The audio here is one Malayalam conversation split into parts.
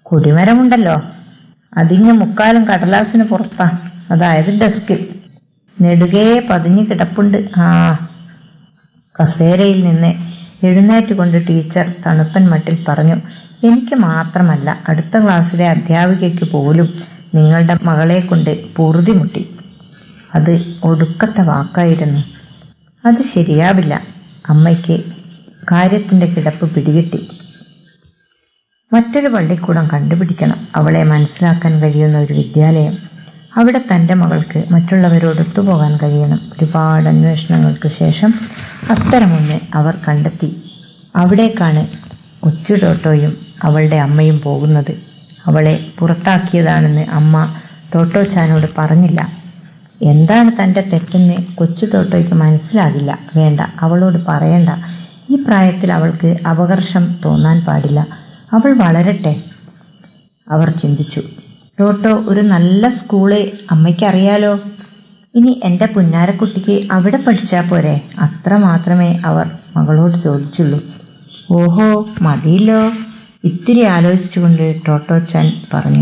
കൊടിമരമുണ്ടല്ലോ അതിങ്ങ് മുക്കാലും കടലാസിന് പുറത്താ അതായത് ഡെസ്കിൽ നെടുകേ പതിഞ്ഞു കിടപ്പുണ്ട് ആ കസേരയിൽ നിന്ന് എഴുന്നേറ്റ് കൊണ്ട് ടീച്ചർ തണുപ്പൻ മട്ടിൽ പറഞ്ഞു എനിക്ക് മാത്രമല്ല അടുത്ത ക്ലാസ്സിലെ അധ്യാപികയ്ക്ക് പോലും നിങ്ങളുടെ മകളെ കൊണ്ട് പൂർതി മുട്ടി അത് ഒടുക്കത്തെ വാക്കായിരുന്നു അത് ശരിയാവില്ല അമ്മയ്ക്ക് കാര്യത്തിൻ്റെ കിടപ്പ് പിടികിട്ടി മറ്റൊരു പള്ളിക്കൂടം കണ്ടുപിടിക്കണം അവളെ മനസ്സിലാക്കാൻ കഴിയുന്ന ഒരു വിദ്യാലയം അവിടെ തൻ്റെ മകൾക്ക് മറ്റുള്ളവരോട് ഒത്തുപോകാൻ കഴിയണം ഒരുപാട് അന്വേഷണങ്ങൾക്ക് ശേഷം അത്തരമൊന്ന് അവർ കണ്ടെത്തി അവിടേക്കാണ് കൊച്ചു ടോട്ടോയും അവളുടെ അമ്മയും പോകുന്നത് അവളെ പുറത്താക്കിയതാണെന്ന് അമ്മ ടോട്ടോ ചാനോട് പറഞ്ഞില്ല എന്താണ് തൻ്റെ തെറ്റെന്ന് കൊച്ചു ടോട്ടോയ്ക്ക് മനസ്സിലാകില്ല വേണ്ട അവളോട് പറയണ്ട ഈ പ്രായത്തിൽ അവൾക്ക് അപകർഷം തോന്നാൻ പാടില്ല അവൾ വളരട്ടെ അവർ ചിന്തിച്ചു ടോട്ടോ ഒരു നല്ല സ്കൂള് അമ്മയ്ക്കറിയാലോ ഇനി എൻ്റെ പുന്നാരക്കുട്ടിക്ക് അവിടെ പഠിച്ചാൽ പോരെ അത്ര മാത്രമേ അവർ മകളോട് ചോദിച്ചുള്ളൂ ഓഹോ മതിയല്ലോ ഇത്തിരി ആലോചിച്ചുകൊണ്ട് ടോട്ടോ ചാൻ പറഞ്ഞു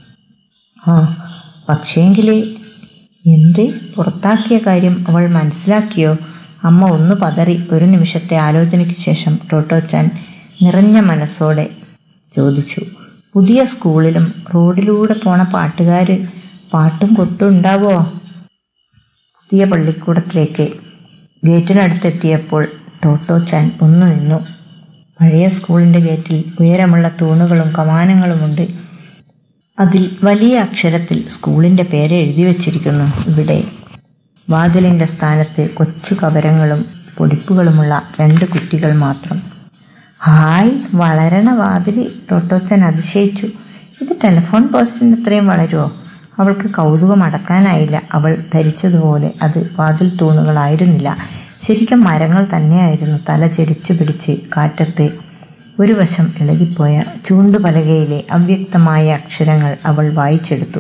ആ പക്ഷേങ്കിൽ എന്ത് പുറത്താക്കിയ കാര്യം അവൾ മനസ്സിലാക്കിയോ അമ്മ ഒന്ന് പതറി ഒരു നിമിഷത്തെ ആലോചനയ്ക്ക് ശേഷം ടോട്ടോ ചാൻ നിറഞ്ഞ മനസ്സോടെ ചോദിച്ചു പുതിയ സ്കൂളിലും റോഡിലൂടെ പോണ പാട്ടുകാർ പാട്ടും കൊട്ടും ഉണ്ടാവോ പുതിയ പള്ളിക്കൂടത്തിലേക്ക് ഗേറ്റിനടുത്തെത്തിയപ്പോൾ ടോട്ടോ ചാൻ ഒന്നു നിന്നു പഴയ സ്കൂളിൻ്റെ ഗേറ്റിൽ ഉയരമുള്ള തൂണുകളും കമാനങ്ങളുമുണ്ട് അതിൽ വലിയ അക്ഷരത്തിൽ സ്കൂളിൻ്റെ പേര് എഴുതി വച്ചിരിക്കുന്നു ഇവിടെ വാതിലിൻ്റെ സ്ഥാനത്ത് കൊച്ചു കവരങ്ങളും പൊടിപ്പുകളുമുള്ള രണ്ട് കുറ്റികൾ മാത്രം ഹായ് വളരണ വാതിൽ ടോട്ടോച്ചൻ അതിശയിച്ചു ഇത് ടെലിഫോൺ പോസ്റ്റിന് ഇത്രയും വളരുമോ അവൾക്ക് കൗതുകം അടക്കാനായില്ല അവൾ ധരിച്ചതുപോലെ അത് വാതിൽ തൂണുകളായിരുന്നില്ല ശരിക്കും മരങ്ങൾ തന്നെയായിരുന്നു തല ചെരിച്ചു പിടിച്ച് കാറ്റത്ത് ഒരു വശം ഇളകിപ്പോയ ചൂണ്ടുപലകയിലെ അവ്യക്തമായ അക്ഷരങ്ങൾ അവൾ വായിച്ചെടുത്തു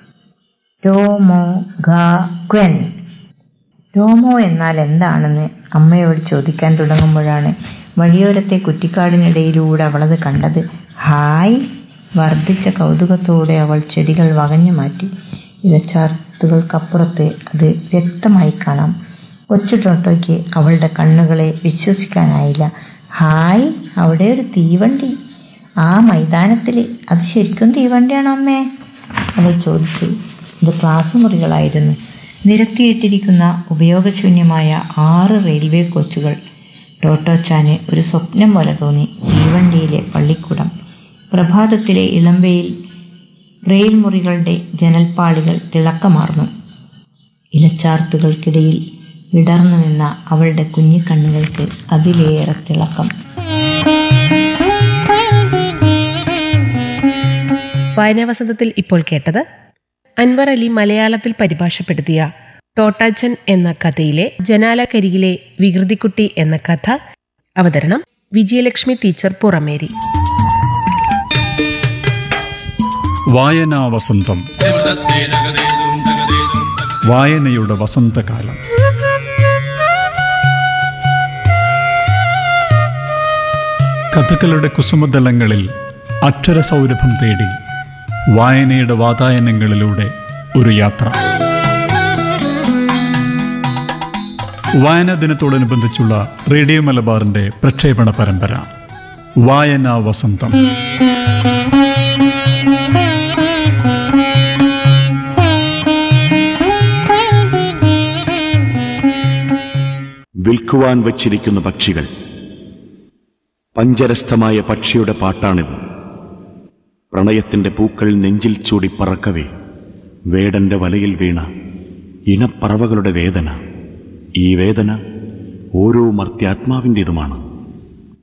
രോമോ ഗ ക്വൻ രോമോ എന്നാൽ എന്താണെന്ന് അമ്മയോട് ചോദിക്കാൻ തുടങ്ങുമ്പോഴാണ് വഴിയോരത്തെ കുറ്റിക്കാടിനിടയിലൂടെ അവളത് കണ്ടത് ഹായ് വർദ്ധിച്ച കൗതുകത്തോടെ അവൾ ചെടികൾ വകഞ്ഞു മാറ്റി ഇലച്ചാർത്തുകൾക്കപ്പുറത്ത് അത് വ്യക്തമായി കാണാം കൊച്ചു ടോട്ടോയ്ക്ക് അവളുടെ കണ്ണുകളെ വിശ്വസിക്കാനായില്ല ഹായ് അവിടെ ഒരു തീവണ്ടി ആ മൈതാനത്തിൽ അത് ശരിക്കും തീവണ്ടിയാണോ അമ്മേ അവൾ ചോദിച്ചു ഇത് ക്ലാസ് മുറികളായിരുന്നു നിരത്തിയിട്ടിരിക്കുന്ന ഉപയോഗശൂന്യമായ ആറ് റെയിൽവേ കോച്ചുകൾ ടോട്ടോച്ചാന് ഒരു സ്വപ്നം പോലെ തോന്നി തീവണ്ടിയിലെ പള്ളിക്കൂടം പ്രഭാതത്തിലെ ഇളമ്പയിൽ റെയിൽ മുറികളുടെ ജനൽപ്പാളികൾ തിളക്കമാർന്നു ഇലച്ചാർത്തുകൾക്കിടയിൽ വിടർന്നു നിന്ന അവളുടെ കുഞ്ഞിക്കണ്ണുകൾക്ക് അതിലേറെ തിളക്കം വായനാവസന്തത്തിൽ ഇപ്പോൾ കേട്ടത് അൻവർ അലി മലയാളത്തിൽ പരിഭാഷപ്പെടുത്തിയ ടോട്ടാച്ചൻ എന്ന കഥയിലെ ജനാലക്കരികിലെ വികൃതിക്കുട്ടി എന്ന കഥ അവതരണം വിജയലക്ഷ്മി ടീച്ചർ പുറമേരി വായനാ വസന്തം വായനയുടെ വസന്തകാലം കഥകളുടെ കുസുമതലങ്ങളിൽ അക്ഷരസൗരഭം തേടി വായനയുടെ വാതായനങ്ങളിലൂടെ ഒരു യാത്ര വായനാ ദിനത്തോടനുബന്ധിച്ചുള്ള റേഡിയോ മലബാറിന്റെ പ്രക്ഷേപണ പരമ്പര വായനാ വസന്തം വിൽക്കുവാൻ വച്ചിരിക്കുന്ന പക്ഷികൾ പഞ്ചരസ്ഥമായ പക്ഷിയുടെ പാട്ടാണിത് പ്രണയത്തിന്റെ പൂക്കൾ നെഞ്ചിൽ ചൂടി പറക്കവേ വേടന്റെ വലയിൽ വീണ ഇണപ്പറവകളുടെ വേദന ഈ വേദന ഓരോ മർത്യാത്മാവിൻ്റെതുമാണ്